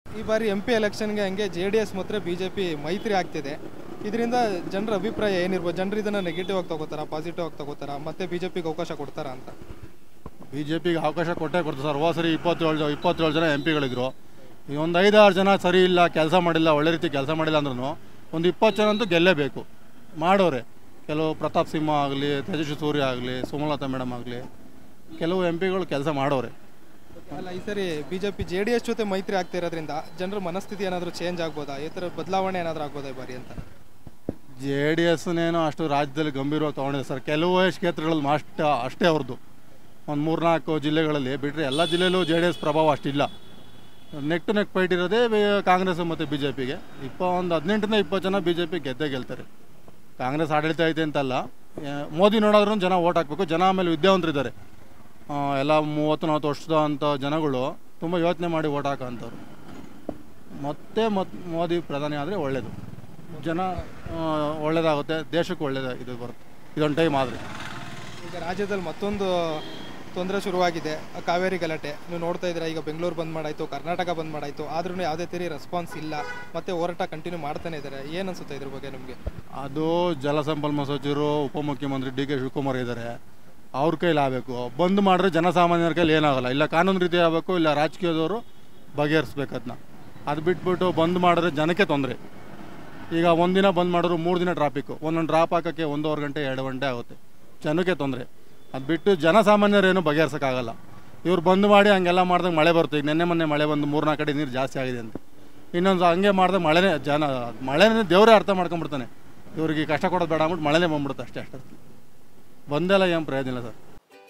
ಈ ಬಾರಿ M P ಎಲೆಕ್ಷನ್ಗೆ ಹಂಗೆ ಜೆ ಡಿ ಎಸ್ ಮತ್ತು ಬಿ ಜೆ ಪಿ ಮೈತ್ರಿ ಆಗ್ತಿದೆ ಇದರಿಂದ ಜನರ ಅಭಿಪ್ರಾಯ ಏನಿರ್ಬೋದು ಜನರು ಇದನ್ನು ನೆಗೆಟಿವ್ ಆಗಿ ತಗೋತಾರಾ ಪಾಸಿಟಿವ್ ಆಗಿ ತಗೋತಾರಾ ಮತ್ತೆ ಬಿ ಜೆ ಪಿಗೆ ಅವಕಾಶ ಕೊಡ್ತಾರಾ ಅಂತ ಬಿ ಜೆ ಪಿಗೆ ಅವಕಾಶ ಕೊಟ್ಟೇ ಕೊಡ್ತಾರೆ ಸರ್ ಹೋದ ಸರಿ ಇಪ್ಪತ್ತೇಳು ಜ ಇಪ್ಪತ್ತೇಳು ಜನ ಎಂ ಪಿಗಳಿದ್ರು ಈ ಒಂದು ಐದಾರು ಜನ ಸರಿ ಇಲ್ಲ ಕೆಲಸ ಮಾಡಿಲ್ಲ ಒಳ್ಳೆ ರೀತಿ ಕೆಲಸ ಮಾಡಿಲ್ಲ ಅಂದ್ರೂ ಒಂದು ಇಪ್ಪತ್ತು ಜನ ಅಂತೂ ಗೆಲ್ಲೇಬೇಕು ಮಾಡೋರೆ ಕೆಲವು ಪ್ರತಾಪ್ ಸಿಂಹ ಆಗಲಿ ತೇಜಸ್ವಿ ಸೂರ್ಯ ಆಗಲಿ ಸುಮಲತಾ ಮೇಡಮ್ ಆಗಲಿ ಕೆಲವು ಎಂ ಪಿಗಳು ಕೆಲಸ ಮಾಡೋರೆ ಅಲ್ಲ ಈ ಸರಿ B J P J D S ಜೊತೆ ಮೈತ್ರಿ ಆಗ್ತಾ ಇರೋದ್ರಿಂದ ಜನರ ಮನಸ್ಥಿತಿ ಏನಾದರೂ ಚೇಂಜ್ ಆಗ್ಬೋದಾ ಈ ಥರ ಬದಲಾವಣೆ ಏನಾದರೂ ಆಗ್ಬೋದಾ ಈ ಬಾರಿ ಅಂತ ಜೆ ಡಿ ಎಸ್ನೇನೋ ಅಷ್ಟು ರಾಜ್ಯದಲ್ಲಿ ಗಂಭೀರವಾಗಿ ತೊಗೊಂಡಿದೆ ಸರ್ ಕೆಲವು ಕ್ಷೇತ್ರಗಳಲ್ಲಿ ಅಷ್ಟ ಅಷ್ಟೇ ಅವ್ರದ್ದು ಒಂದು ಮೂರ್ನಾಲ್ಕು ಜಿಲ್ಲೆಗಳಲ್ಲಿ ಬಿಟ್ಟರೆ ಎಲ್ಲ ಜಿಲ್ಲೆಯಲ್ಲೂ ಜೆ ಡಿ ಎಸ್ ಪ್ರಭಾವ ಅಷ್ಟಿಲ್ಲ ನೆಕ್ ಟು ನೆಕ್ ಫೈಟ್ ಇರೋದೇ ಬಿ- ಕಾಂಗ್ರೆಸ್ ಮತ್ತು ಬಿ ಜೆ ಪಿಗೆ ಇಪ್ಪ ಒಂದು ಹದಿನೆಂಟರಿಂದ ಇಪ್ಪತ್ತು ಜನ ಬಿ ಜೆ ಪಿ ಗೆದ್ದೇ ಗೆಲ್ತಾರೆ ಕಾಂಗ್ರೆಸ್ ಆಡಳಿತ ಐತೆ ಅಂತಲ್ಲ ಆ, ಮೋದಿ ನೋಡೋದ್ರೂ ಜನ ಓಟ್ ಹಾಕಬೇಕು ಜನ ಆಮೇಲೆ ವಿದ್ಯಾವಂತರಿದ್ದಾರೆ ಆ, ಎಲ್ಲ ಮೂವತ್ತು ನಲ್ವತ್ತು ವರ್ಷದ ಅಂಥ ಜನಗಳು ತುಂಬ ಯೋಚನೆ ಮಾಡಿ ಓಟ್ ಹಾಕೋಂಥವ್ರು ಮತ್ತೆ ಮತ್ ಮೋದಿ ಪ್ರಧಾನಿ ಆದರೆ ಒಳ್ಳೆಯದು ಜನ ಆ, ಒಳ್ಳೇದಾಗುತ್ತೆ ದೇಶಕ್ಕೂ ಒಳ್ಳೇದು ಇದು ಬರುತ್ತೆ ಇದೊಂದು ಟೈಮ್ ಆದರೆ ಈಗ ರಾಜ್ಯದಲ್ಲಿ ಮತ್ತೊಂದು ತೊಂದರೆ ಶುರುವಾಗಿದೆ ಆ ಕಾವೇರಿ ಗಲಾಟೆ ನೀವು ನೋಡ್ತಾ ಇದ್ದೀರಾ ಈಗ ಬೆಂಗಳೂರು ಬಂದ್ ಮಾಡಾಯ್ತು ಕರ್ನಾಟಕ ಬಂದ್ ಮಾಡಾಯ್ತು ಆದ್ರೂ ಯಾವುದೇ ತೀರಿ ರೆಸ್ಪಾನ್ಸ್ ಇಲ್ಲ ಮತ್ತೆ ಹೋರಾಟ ಕಂಟಿನ್ಯೂ ಮಾಡ್ತಾನೆ ಇದ್ದಾರೆ ಏನು ಅನ್ಸುತ್ತೆ ಇದ್ರ ಬಗ್ಗೆ ನಿಮಗೆ ಅದು ಜಲಸಂಪನ್ಮೂಲ ಸಚಿವರು ಉಪಮುಖ್ಯಮಂತ್ರಿ ಡಿ ಕೆ ಶಿವಕುಮಾರ್ ಇದ್ದಾರೆ ಅವ್ರ ಕೈಲಿ ಆಗಬೇಕು ಬಂದ್ ಮಾಡಿದ್ರೆ ಜನಸಾಮಾನ್ಯರ ಕೈಲಿ ಏನಾಗಲ್ಲ ಇಲ್ಲ ಕಾನೂನು ರೀತಿ ಆಗಬೇಕು ಇಲ್ಲ ರಾಜಕೀಯದವರು ಬಗೆಹರಿಸ್ಬೇಕು ಅದನ್ನ ಅದು ಬಿಟ್ಬಿಟ್ಟು ಬಂದ್ ಮಾಡಿದ್ರೆ ಜನಕ್ಕೆ ತೊಂದರೆ ಈಗ ಒಂದಿನ ಬಂದ್ ಮಾಡಿದ್ರು ಮೂರು ದಿನ ಟ್ರಾಫಿಕ್ಕು ಒಂದೊಂದು ಡ್ರಾಪ್ ಹಾಕೋಕ್ಕೆ ಒಂದೂವರೆ ಗಂಟೆ ಎರಡು ಗಂಟೆ ಆಗುತ್ತೆ ಜನಕ್ಕೆ ತೊಂದರೆ ಅದು ಬಿಟ್ಟು ಜನಸಾಮಾನ್ಯರೇನು ಬಗೆಹರಿಸೋಕ್ಕಾಗಲ್ಲ ಇವ್ರು ಬಂದ್ ಮಾಡಿ ಹಂಗೆಲ್ಲ ಮಾಡಿದಾಗ ಮಳೆ ಬರುತ್ತೆ ಈಗ ನೆನ್ನೆ ಮೊನ್ನೆ ಮಳೆ ಬಂದು ಮೂರು ನಾಲ್ಕು ಕಡೆ ನೀರು ಜಾಸ್ತಿ ಆಗಿದೆ ಅಂತ ಇನ್ನೊಂದು ಹಂಗೆ ಮಾಡಿದ್ರೆ ಮಳೆನೇ ಜನ ಮಳೆನೇ ದೇವರೇ ಅರ್ಥ ಮಾಡ್ಕೊಂಬಿಡ್ತಾನೆ ಇವ್ರಿಗೆ ಕಷ್ಟ ಕೊಡೋದು ಬೇಡ ಅಂದ್ಬಿಟ್ಟು ಮಳೆನೇ ಬಂದ್ಬಿಡುತ್ತೆ ಅಷ್ಟೇ ಅಷ್ಟೇ ಬಂದೆಲ್ಲ ಏನು ಪ್ರಯೋಜನ ಇಲ್ಲ ಸರ್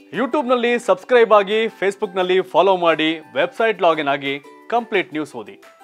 ಯೂಟ್ಯೂಬ್ನಲ್ಲಿ ಸಬ್ಸ್ಕ್ರೈಬ್ ಆಗಿ ಫೇಸ್ಬುಕ್ನಲ್ಲಿ ಫಾಲೋ ಮಾಡಿ ವೆಬ್ಸೈಟ್ ಲಾಗಿನ್ ಆಗಿ ಕಂಪ್ಲೀಟ್ ನ್ಯೂಸ್ ಓದಿ